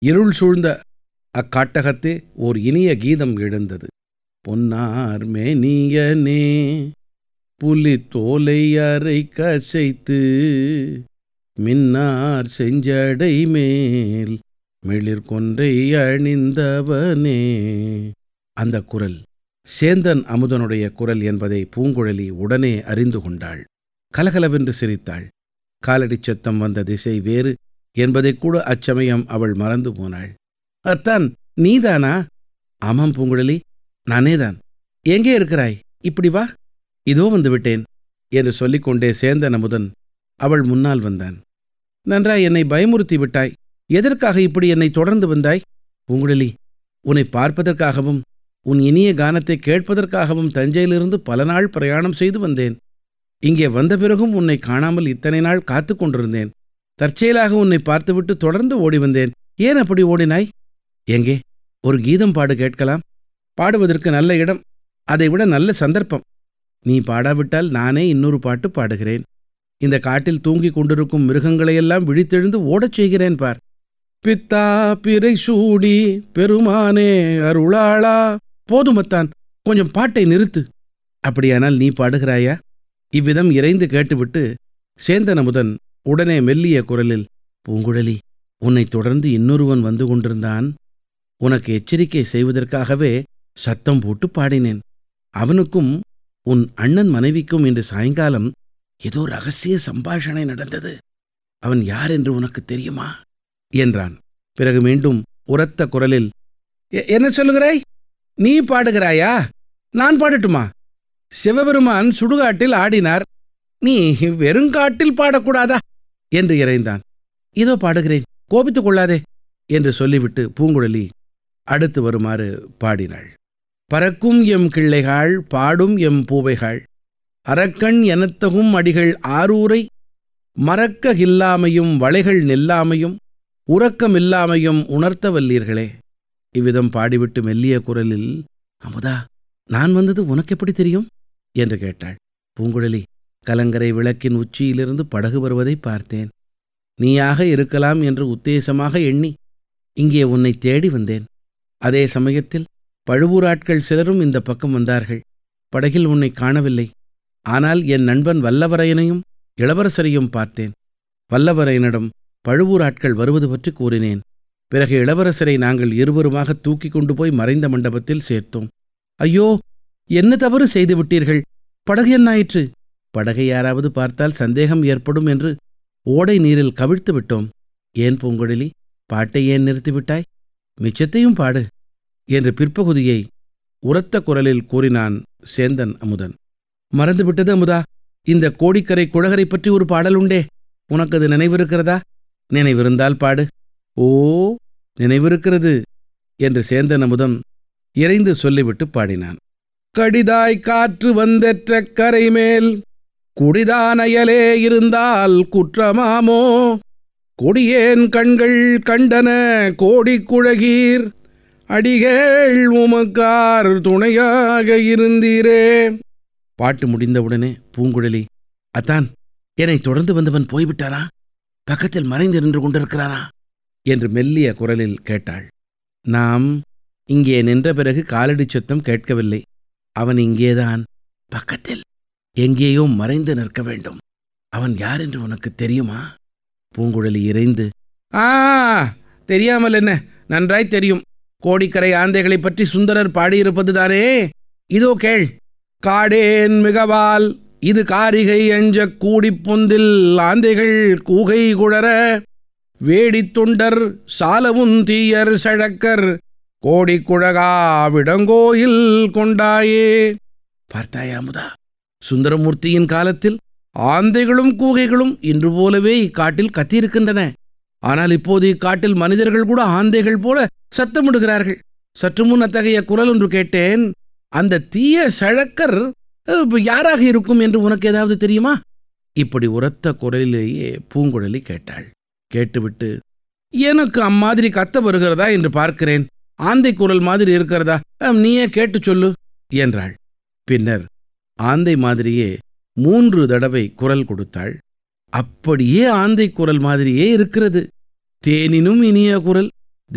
இருள் சூழ்ந்த அக்காட்டகத்தே ஓர் இனிய கீதம் எழுந்தது பொன்னார் மேனியனே புலி தோலை அரை கசைத்து மின்னார் செஞ்சடை மேல் மிளிர் கொன்றை அணிந்தவனே அந்த குரல் சேந்தன் அமுதனுடைய குரல் என்பதை பூங்குழலி உடனே அறிந்து கொண்டாள் கலகலவென்று சிரித்தாள் காலடிச் சத்தம் வந்த திசை வேறு என்பதைக் கூட அச்சமயம் அவள் மறந்து போனாள் அத்தான் நீதானா ஆமாம் பூங்குழலி நானேதான் எங்கே இருக்கிறாய் இப்படி வா இதோ வந்து விட்டேன் என்று சொல்லிக்கொண்டே சேந்தன் அமுதன் அவள் முன்னால் வந்தான் நன்றாய் என்னை பயமுறுத்தி விட்டாய் எதற்காக இப்படி என்னை தொடர்ந்து வந்தாய் பூங்குழலி உன்னை பார்ப்பதற்காகவும் உன் இனிய கானத்தை கேட்பதற்காகவும் தஞ்சையிலிருந்து பல நாள் பிரயாணம் செய்து வந்தேன் இங்கே வந்த பிறகும் உன்னை காணாமல் இத்தனை நாள் காத்து கொண்டிருந்தேன் தற்செயலாக உன்னை பார்த்துவிட்டு தொடர்ந்து ஓடி வந்தேன் ஏன் அப்படி ஓடினாய் எங்கே ஒரு கீதம் பாடு கேட்கலாம் பாடுவதற்கு நல்ல இடம் அதைவிட நல்ல சந்தர்ப்பம் நீ பாடாவிட்டால் நானே இன்னொரு பாட்டு பாடுகிறேன் இந்த காட்டில் தூங்கிக் கொண்டிருக்கும் மிருகங்களையெல்லாம் விழித்தெழுந்து ஓடச் செய்கிறேன் பார் பித்தா பிறை சூடி பெருமானே அருளாளா போதுமத்தான் கொஞ்சம் பாட்டை நிறுத்து அப்படியானால் நீ பாடுகிறாயா இவ்விதம் இறைந்து கேட்டுவிட்டு சேந்தனமுதன் உடனே மெல்லிய குரலில் பூங்குழலி உன்னை தொடர்ந்து இன்னொருவன் வந்து கொண்டிருந்தான் உனக்கு எச்சரிக்கை செய்வதற்காகவே சத்தம் போட்டு பாடினேன் அவனுக்கும் உன் அண்ணன் மனைவிக்கும் இன்று சாயங்காலம் ஏதோ ரகசிய சம்பாஷணை நடந்தது அவன் யார் என்று உனக்கு தெரியுமா என்றான் பிறகு மீண்டும் உரத்த குரலில் "எ- என்ன சொல்லுகிறாய் நீ பாடுகிறாயா நான் பாடட்டுமா சிவபெருமான் சுடுகாட்டில் ஆடினார் நீ வெறுங்காட்டில் பாடக்கூடாதா என்று இறைந்தான் இதோ பாடுகிறேன் கோபித்துக் கொள்ளாதே என்று சொல்லிவிட்டு பூங்குழலி அடுத்து வருமாறு பாடினாள் பறக்கும் எம் கிள்ளைகாள் பாடும் எம் பூவைகாள் அரக்கண் எனத்தகும் அடிகள் ஆரூரை மறக்க இல்லாமையும் வளைகள் நில்லாமையும் உறக்கமில்லாமையும் உணர்த்த வல்லீர்களே இவ்விதம் பாடிவிட்டு மெல்லிய குரலில் அமுதா நான் வந்தது உனக்கு எப்படி தெரியும் என்று கேட்டாள் பூங்குழலி கலங்கரை விளக்கின் உச்சியிலிருந்து படகு வருவதை பார்த்தேன் நீயாக இருக்கலாம் என்று உத்தேசமாக எண்ணி இங்கே உன்னை தேடி வந்தேன் அதே சமயத்தில் பழுவூராட்கள் சிலரும் இந்த பக்கம் வந்தார்கள் படகில் உன்னை காணவில்லை ஆனால் என் நண்பன் வல்லவரையனையும் இளவரசரையும் பார்த்தேன் வல்லவரையனிடம் பழுவூராட்கள் வருவது பற்றி கூறினேன் பிறகு இளவரசரை நாங்கள் இருவருமாக தூக்கி கொண்டு போய் மறைந்த மண்டபத்தில் சேர்த்தோம் ஐயோ என்ன தவறு செய்து விட்டீர்கள் படகு என்னாயிற்று படகை யாராவது பார்த்தால் சந்தேகம் ஏற்படும் என்று ஓடை நீரில் கவிழ்த்து விட்டோம் ஏன் பூங்குழலி பாட்டை ஏன் நிறுத்திவிட்டாய் மிச்சத்தையும் பாடு என்று பிற்பகுதியை உரத்த குரலில் கூறினான் சேந்தன் அமுதன் மறந்துவிட்டது அமுதா இந்த கோடிக்கரை குழகரை பற்றி ஒரு பாடல் உண்டே உனக்கு அது நினைவிருக்கிறதா நினைவிருந்தால் பாடு ஓ நினைவிருக்கிறது என்று சேந்தன் அமுதம் இறைந்து சொல்லிவிட்டு பாடினான் கடிதாய் காற்று வந்தெற்ற கரை மேல் குடிதானயலே இருந்தால் குற்றமாமோ கொடியேன் கண்கள் கண்டன கோடி குழகீர் அடிகள் உமக்கார் துணையாக இருந்தீரே பாட்டு முடிந்தவுடனே பூங்குழலி அத்தான் என்னை தொடர்ந்து வந்தவன் போய்விட்டானா பக்கத்தில் மறைந்து நின்று கொண்டிருக்கிறானா என்று மெல்லிய குரலில் கேட்டாள் நாம் இங்கே நின்ற பிறகு காலடிச் சத்தம் கேட்கவில்லை அவன் இங்கேதான் பக்கத்தில் எங்கேயோ மறைந்து நிற்க வேண்டும் அவன் யார் என்று உனக்கு தெரியுமா பூங்குழலி இறைந்து ஆ தெரியாமல் என்ன நன்றாய் தெரியும் கோடிக்கரை ஆந்தைகளைப் பற்றி சுந்தரர் பாடியிருப்பதுதானே இதோ கேள் காடேன் மிகவால் இது காரிகை அஞ்சக் கூடிப் பொந்தில் ஆந்தைகள் கூகை குழற வேடித் தொண்டர் சாலவுன் தீயர் சழக்கர் கோடி குழகா விடங்கோயில் கொண்டாயே பார்த்தாயா அமுதா சுந்தரமூர்த்தியின் காலத்தில் ஆந்தைகளும் கூகைகளும் இன்று போலவே இக்காட்டில் கத்தியிருக்கின்றன ஆனால் இப்போது இக்காட்டில் மனிதர்கள் கூட ஆந்தைகள் போல சத்தமிடுகிறார்கள் சற்று முன் அத்தகைய குரல் ஒன்று கேட்டேன் அந்த தீய சழக்கர் அஹ், இப்ப யாராக இருக்கும் என்று உனக்கு ஏதாவது தெரியுமா இப்படி உரத்த குரலிலேயே பூங்குழலி கேட்டாள் கேட்டுவிட்டு எனக்கு அம்மாதிரி கத்த வருகிறதா என்று பார்க்கிறேன் ஆந்தை குரல் மாதிரி இருக்கிறதா அஹ், நீயே கேட்டுச் சொல்லு என்றாள் பின்னர் ஆந்தை மாதிரியே மூன்று தடவை குரல் கொடுத்தாள் அப்படியே ஆந்தை குரல் மாதிரியே இருக்கிறது தேனினும் இனிய குரல்